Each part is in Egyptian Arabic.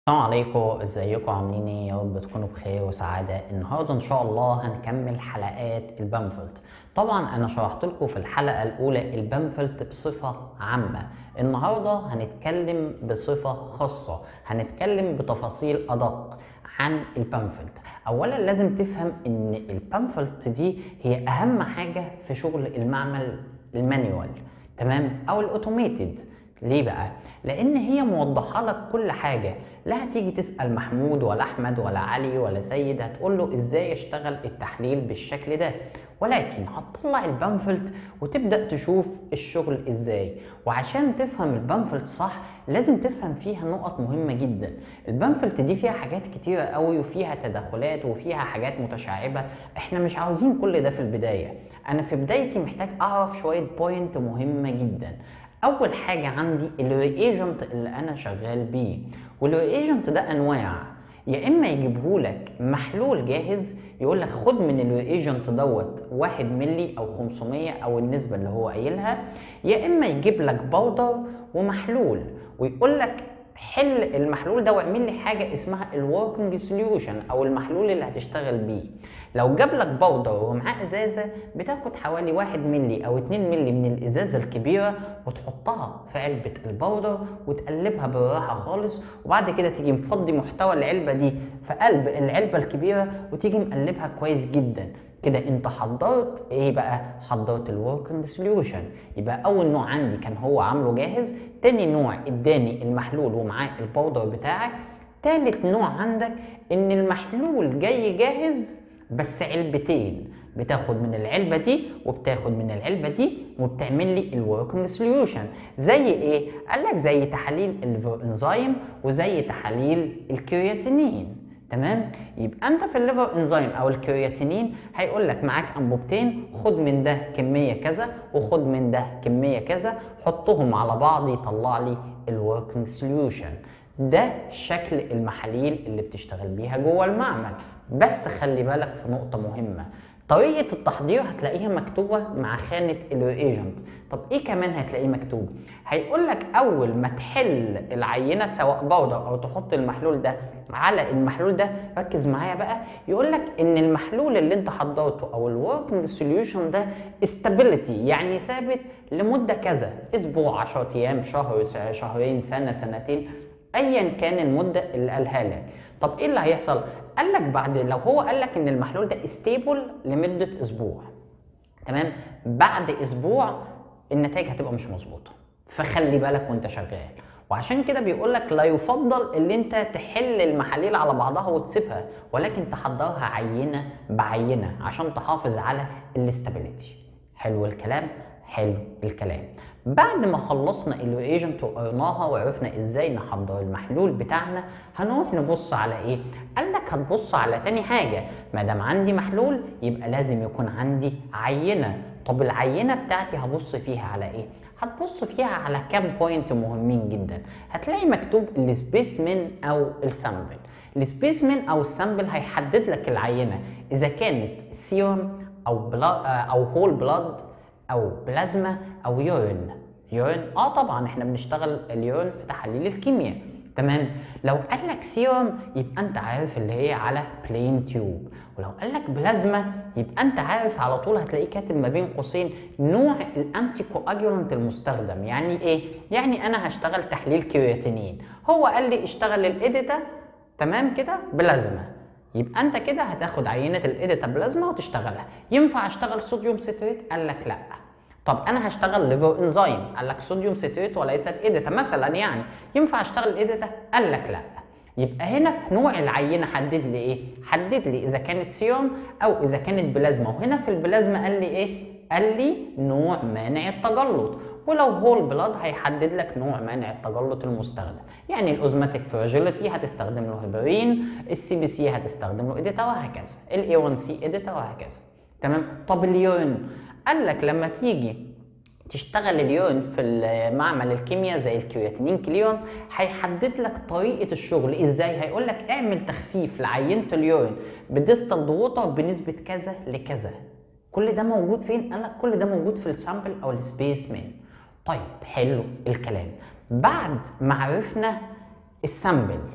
السلام عليكم ازيكم عاملين ايه يا رب تكونوا بخير وسعاده النهارده ان شاء الله هنكمل حلقات البامفلت طبعا انا شرحت لكم في الحلقه الاولى البامفلت بصفه عامه النهارده هنتكلم بصفه خاصه هنتكلم بتفاصيل ادق عن البامفلت اولا لازم تفهم ان البامفلت دي هي اهم حاجه في شغل المعمل المانيوال تمام او الاوتوميتد ليه بقى؟ لأن هي موضحة لك كل حاجة، لا هتيجي تسأل محمود ولا أحمد ولا علي ولا سيد هتقول له إزاي أشتغل التحليل بالشكل ده، ولكن هتطلع البامفلت وتبدأ تشوف الشغل إزاي، وعشان تفهم البامفلت صح لازم تفهم فيها نقط مهمة جدا، البامفلت دي فيها حاجات كتيرة قوي وفيها تدخلات وفيها حاجات متشعبة، إحنا مش عاوزين كل ده في البداية، أنا في بدايتي محتاج أعرف شوية بوينت مهمة جدا، اول حاجه عندي الرياجنت اللي انا شغال بيه والرياجنت ده انواع يا اما يجيبهولك محلول جاهز يقول لك خد من الرياجنت دوت 1 ملي او 500 او النسبه اللي هو قايلها يا اما يجيب لك بودر ومحلول ويقول لك حل المحلول ده واعمل لي حاجه اسمها الوركينج سوليوشن او المحلول اللي هتشتغل بيه لو جاب لك بودر ومعاه ازازه بتاخد حوالي 1 ملي او 2 ملي من الازازه الكبيره وتحطها في علبه البودر وتقلبها بالراحه خالص وبعد كده تيجي مفضي محتوى العلبه دي في قلب العلبه الكبيره وتيجي مقلبها كويس جدا كده انت حضرت ايه بقى حضرت الوركينج سوليوشن يبقى اول نوع عندي كان هو عامله جاهز تاني نوع اداني المحلول ومعاه البودر بتاعك تالت نوع عندك ان المحلول جاي جاهز بس علبتين بتاخد من العلبه دي وبتاخد من العلبه دي وبتعمل لي الوركينج سوليوشن زي ايه قال لك زي تحاليل الليفر انزيم وزي تحاليل الكرياتينين تمام يبقى انت في الليفر انزيم او الكرياتينين هيقول لك معاك انبوبتين خد من ده كميه كذا وخد من ده كميه كذا حطهم على بعض يطلع لي الوركينج سوليوشن ده شكل المحاليل اللي بتشتغل بيها جوه المعمل بس خلي بالك في نقطه مهمه طريقة التحضير هتلاقيها مكتوبة مع خانة الرياجنت طب ايه كمان هتلاقيه مكتوب هيقول لك اول ما تحل العينة سواء بودر او تحط المحلول ده على المحلول ده ركز معايا بقى يقول لك ان المحلول اللي انت حضرته او الوركينج سوليوشن ده استابيليتي يعني ثابت لمدة كذا اسبوع 10 ايام شهر شهرين سنة سنتين ايا كان المدة اللي قالها لك طب ايه اللي هيحصل قال لك بعد لو هو قال لك ان المحلول ده ستيبل لمده اسبوع تمام بعد اسبوع النتائج هتبقى مش مظبوطه فخلي بالك وانت شغال وعشان كده بيقول لك لا يفضل ان انت تحل المحاليل على بعضها وتسيبها ولكن تحضرها عينه بعينه عشان تحافظ على الاستابيليتي حلو الكلام حلو الكلام بعد ما خلصنا الرياجنت وقرناها وعرفنا ازاي نحضر المحلول بتاعنا هنروح نبص على ايه قال لك هتبص على تاني حاجه ما دام عندي محلول يبقى لازم يكون عندي عينه طب العينه بتاعتي هبص فيها على ايه هتبص فيها على كام بوينت مهمين جدا هتلاقي مكتوب السبيسمن او السامبل السبيسمن او السامبل هيحدد لك العينه اذا كانت سيروم او بلا او هول بلاد او بلازما او يورين يورين اه طبعا احنا بنشتغل اليورين في تحاليل الكيمياء تمام لو قال لك سيروم يبقى انت عارف اللي هي على بلين تيوب ولو قال لك بلازما يبقى انت عارف على طول هتلاقيه كاتب ما بين قوسين نوع الانتي كواجولانت المستخدم يعني ايه يعني انا هشتغل تحليل كرياتينين هو قال لي اشتغل الاديتا تمام كده بلازما يبقى انت كده هتاخد عينه الاديتا بلازما وتشتغلها ينفع اشتغل صوديوم ستريت قال لك لا طب انا هشتغل ليفر انزيم قال لك صوديوم ستريت وليست اديتا مثلا يعني ينفع اشتغل اديتا قال لك لا يبقى هنا في نوع العينه حدد لي ايه حدد لي اذا كانت سيروم او اذا كانت بلازما وهنا في البلازما قال لي ايه قال لي نوع مانع التجلط ولو هول بلاد هيحدد لك نوع مانع التجلط المستخدم يعني الاوزماتيك فراجيليتي هتستخدم له هيبرين السي بي سي هتستخدم له اديتا وهكذا الاي 1 سي اديتا وهكذا تمام طب اليورين قال لك لما تيجي تشتغل اليورين في معمل الكيمياء زي الكرياتينين كليرنس هيحدد لك طريقه الشغل ازاي هيقول لك اعمل تخفيف لعينه اليورين بديستال ووتر بنسبه كذا لكذا كل ده موجود فين قال لك كل ده موجود في السامبل او السبيسمين طيب حلو الكلام بعد ما عرفنا السامبل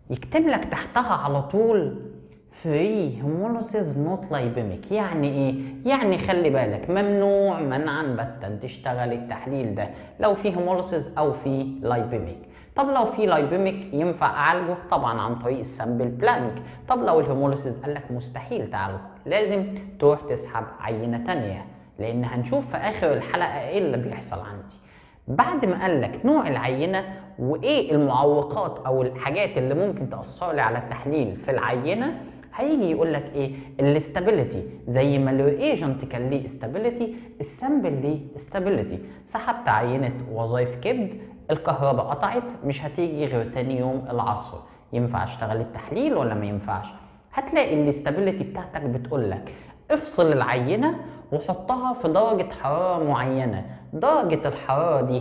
يكتب لك تحتها على طول فري هيموليسيس نوت لايبيميك يعني ايه يعني خلي بالك ممنوع منعا باتا تشتغل التحليل ده لو في هيموليسيس او في لايبيميك طب لو في لايبيميك ينفع اعالجه طبعا عن طريق السامبل بلانك طب لو الهيموليسيس قال لك مستحيل تعالجه لازم تروح تسحب عينه تانية لان هنشوف في اخر الحلقه ايه اللي بيحصل عندي بعد ما قال لك نوع العينه وايه المعوقات او الحاجات اللي ممكن تاثر لي على التحليل في العينه هيجي يقول لك ايه الاستابيليتي زي ما الريجنت كان ليه استابيليتي السامبل ليه استابيليتي سحبت عينه وظائف كبد الكهرباء قطعت مش هتيجي غير تاني يوم العصر ينفع اشتغل التحليل ولا ما ينفعش هتلاقي الاستابيليتي بتاعتك بتقول لك افصل العينه وحطها في درجه حراره معينه درجه الحراره دي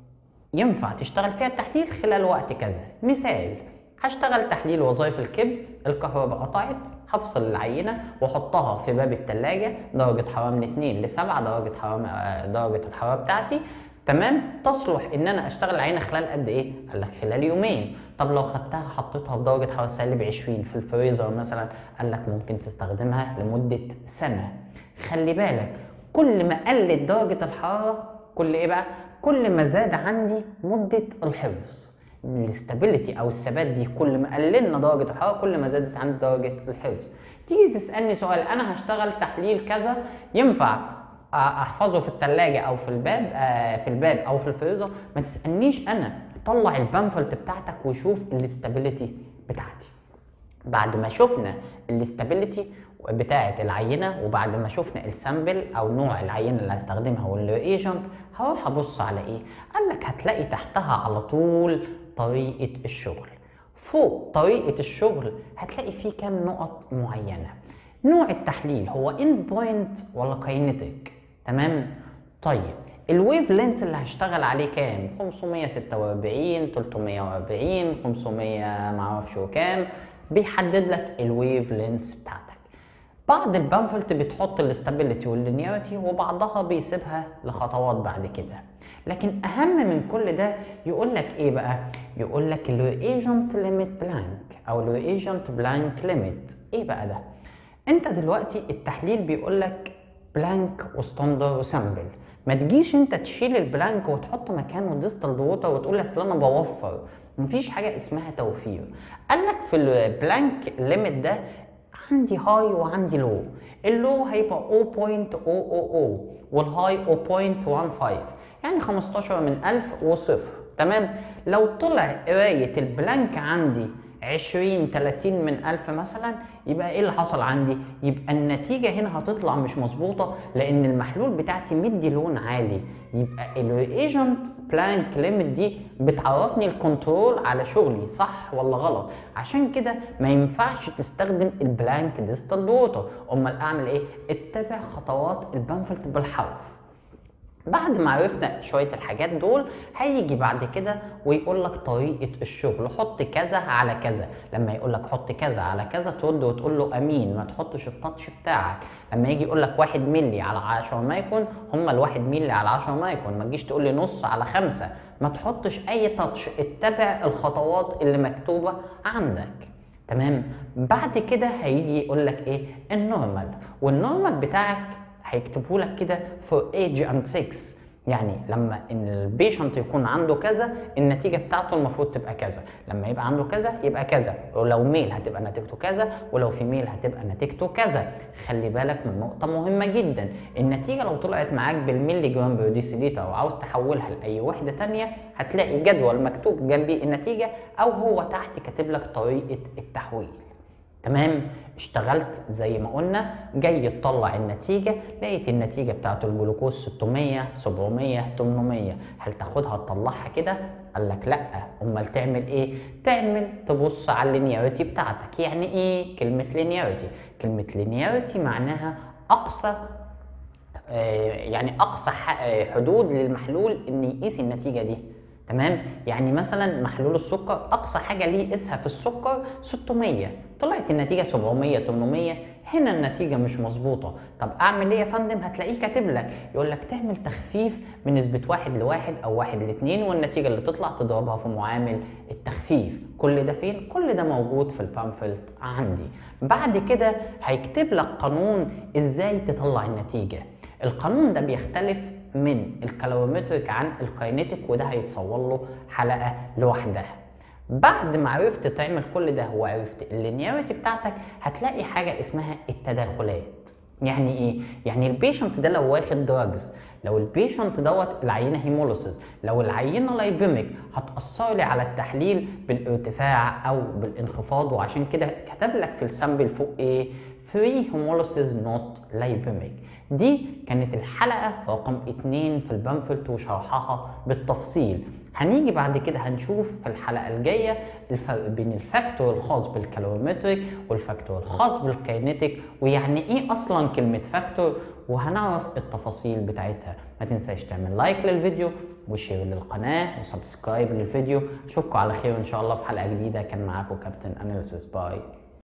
ينفع تشتغل فيها التحليل خلال وقت كذا مثال هشتغل تحليل وظائف الكبد الكهرباء قطعت هفصل العينة واحطها في باب التلاجة درجة حرارة من 2 ل 7 درجة حرارة درجة الحرارة بتاعتي تمام تصلح ان انا اشتغل العينة خلال قد ايه؟ قال لك خلال يومين طب لو خدتها حطيتها في درجة حرارة سالب 20 في الفريزر مثلا قال لك ممكن تستخدمها لمدة سنة خلي بالك كل ما قلت درجة الحرارة كل ايه بقى؟ كل ما زاد عندي مدة الحفظ الاستابيليتي او الثبات دي كل ما قللنا درجه الحراره كل ما زادت عندي درجه الحفظ تيجي تسالني سؤال انا هشتغل تحليل كذا ينفع احفظه في الثلاجه او في الباب في الباب او في الفريزر ما تسالنيش انا طلع البامفلت بتاعتك وشوف الاستابيليتي بتاعتي بعد ما شفنا الاستابيليتي بتاعه العينه وبعد ما شفنا السامبل او نوع العينه اللي هستخدمها والريجنت هروح ابص على ايه قال لك هتلاقي تحتها على طول طريقه الشغل فوق طريقه الشغل هتلاقي فيه كام نقط معينه نوع التحليل هو اند بوينت ولا كاينتيك تمام طيب الويف لينس اللي هشتغل عليه كام 546 340 500 معرفش كام بيحدد لك الويف لينس بتاعتك بعض البامفلت بتحط الاستابيليتي واللينياريتي وبعضها بيسيبها لخطوات بعد كده لكن اهم من كل ده يقول لك ايه بقى يقول لك الريجنت ليميت بلانك او الريجنت بلانك ليميت ايه بقى ده انت دلوقتي التحليل بيقول لك بلانك وستاندر وسامبل ما تجيش انت تشيل البلانك وتحط مكانه ديستال ووتر وتقول اصل انا بوفر مفيش حاجه اسمها توفير قال لك في البلانك ليميت ده عندي هاي وعندي لو اللو هيبقى 0.000 والهاي 0.15 يعني 15 من 1000 وصفر تمام لو طلع قراية البلانك عندي 20 30 من 1000 مثلا يبقى ايه اللي حصل عندي؟ يبقى النتيجة هنا هتطلع مش مظبوطة لأن المحلول بتاعتي مدي لون عالي يبقى الريجنت بلانك ليميت دي بتعرفني الكنترول على شغلي صح ولا غلط عشان كده ما ينفعش تستخدم البلانك ديستال ووتر امال اعمل ايه؟ اتبع خطوات البامفلت بالحرف بعد ما عرفنا شوية الحاجات دول هيجي بعد كده ويقول لك طريقة الشغل حط كذا على كذا لما يقول لك حط كذا على كذا ترد وتقول له امين ما تحطش التاتش بتاعك لما يجي يقول لك واحد ملي على 10 مايكرون هم الواحد ملي على 10 مايكرون ما تجيش تقول لي نص على خمسة ما تحطش اي تاتش اتبع الخطوات اللي مكتوبة عندك تمام بعد كده هيجي يقول لك ايه النورمال والنورمال بتاعك هيكتبوا لك كده فور ايج اند 6 يعني لما ان البيشنت يكون عنده كذا النتيجه بتاعته المفروض تبقى كذا لما يبقى عنده كذا يبقى كذا ولو ميل هتبقى نتيجته كذا ولو في ميل هتبقى نتيجته كذا خلي بالك من نقطه مهمه جدا النتيجه لو طلعت معاك بالملي جرام بير ديسيليتر وعاوز تحولها لاي وحده تانية هتلاقي جدول مكتوب جنبيه النتيجه او هو تحت كاتب لك طريقه التحويل تمام اشتغلت زي ما قلنا جاي تطلع النتيجة لقيت النتيجة بتاعت الجلوكوز 600 700 800 هل تاخدها تطلعها كده قال لك لا امال تعمل ايه تعمل تبص على اللينياريتي بتاعتك يعني ايه كلمة لينياريتي كلمة لينياريتي معناها اقصى يعني اقصى حدود للمحلول ان يقيس النتيجة دي تمام يعني مثلا محلول السكر اقصى حاجه ليه قيسها في السكر 600 طلعت النتيجه 700 800 هنا النتيجه مش مظبوطه طب اعمل ايه يا فندم هتلاقيه كاتب لك يقول لك تعمل تخفيف من نسبه واحد لواحد او واحد لاثنين والنتيجه اللي تطلع تضربها في معامل التخفيف كل ده فين كل ده موجود في البامفلت عندي بعد كده هيكتب لك قانون ازاي تطلع النتيجه القانون ده بيختلف من الكالوريمتريك عن الكاينيتيك وده هيتصور له حلقه لوحدها بعد ما عرفت تعمل كل ده وعرفت اللينياريتي بتاعتك هتلاقي حاجه اسمها التداخلات يعني ايه يعني البيشنت ده لو واخد دراجز لو البيشنت دوت العينه هيمولوسيس لو العينه لايبيميك هتاثر لي على التحليل بالارتفاع او بالانخفاض وعشان كده كتب لك في السامبل فوق ايه فري هيمولوسيس نوت لايبيميك دي كانت الحلقه رقم 2 في البامفلت وشرحها بالتفصيل هنيجي بعد كده هنشوف في الحلقه الجايه الفرق بين الفاكتور الخاص بالكالوريمتريك والفاكتور الخاص بالكاينيتيك ويعني ايه اصلا كلمه فاكتور وهنعرف التفاصيل بتاعتها ما تنساش تعمل لايك للفيديو وشير للقناه وسبسكرايب للفيديو اشوفكم على خير ان شاء الله في حلقه جديده كان معاكم كابتن اناليسيس باي